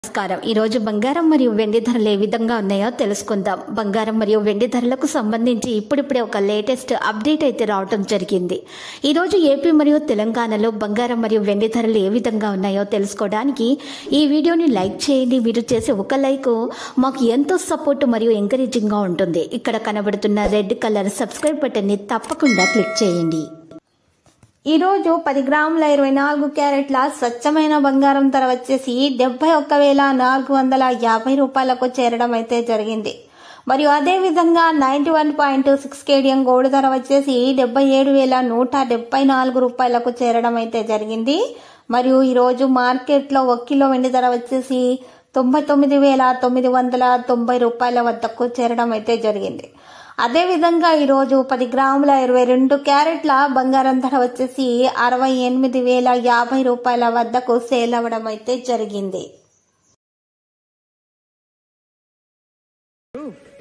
నమస్కారం ఈరోజు బంగారం మరియు వెండి ధరలు ఏ విధంగా ఉన్నాయో తెలుసుకుందాం బంగారం మరియు వెండి ధరలకు సంబంధించి ఇప్పుడిప్పుడే ఒక లేటెస్ట్ అప్డేట్ అయితే రావడం జరిగింది ఈరోజు ఏపీ మరియు తెలంగాణలో బంగారం మరియు వెండి ధరలు ఏ విధంగా ఉన్నాయో తెలుసుకోవడానికి ఈ వీడియోని లైక్ చేయండి మీరు చేసే ఒక లైక్ మాకు ఎంతో సపోర్ట్ మరియు ఎంకరేజింగ్గా ఉంటుంది ఇక్కడ కనబడుతున్న రెడ్ కలర్ సబ్స్క్రైబ్ బటన్ని తప్పకుండా క్లిక్ చేయండి ఈరోజు పది గ్రాముల ఇరవై నాలుగు క్యారెట్ల స్వచ్ఛమైన బంగారం ధర వచ్చేసి డెబ్బై ఒక్క వేల నాలుగు వందల యాభై రూపాయలకు చేరడం అయితే జరిగింది మరియు అదే విధంగా ninety one point six cadmium gold ధర వచ్చేసి డెబ్బై ఏడు వేల నూట డెబ్బై నాలుగు రూపాయలకు చేరడం అయితే జరిగింది మరియు ఈరోజు మార్కెట్లో ఒక కిలో వెండి ధర వచ్చేసి తొంభై తొమ్మిది వేల తొమ్మిది వందల తొంభై రూపాయల వద్దకు చేరడం అయితే జరిగింది అదేవిధంగా ఈరోజు పది గ్రాముల ఇరవై రెండు క్యారెట్ల బంగారం ధర వచ్చేసి అరవై ఎనిమిది వేల యాభై రూపాయల వద్దకు సేల్ అవ్వడం అయితే జరిగింది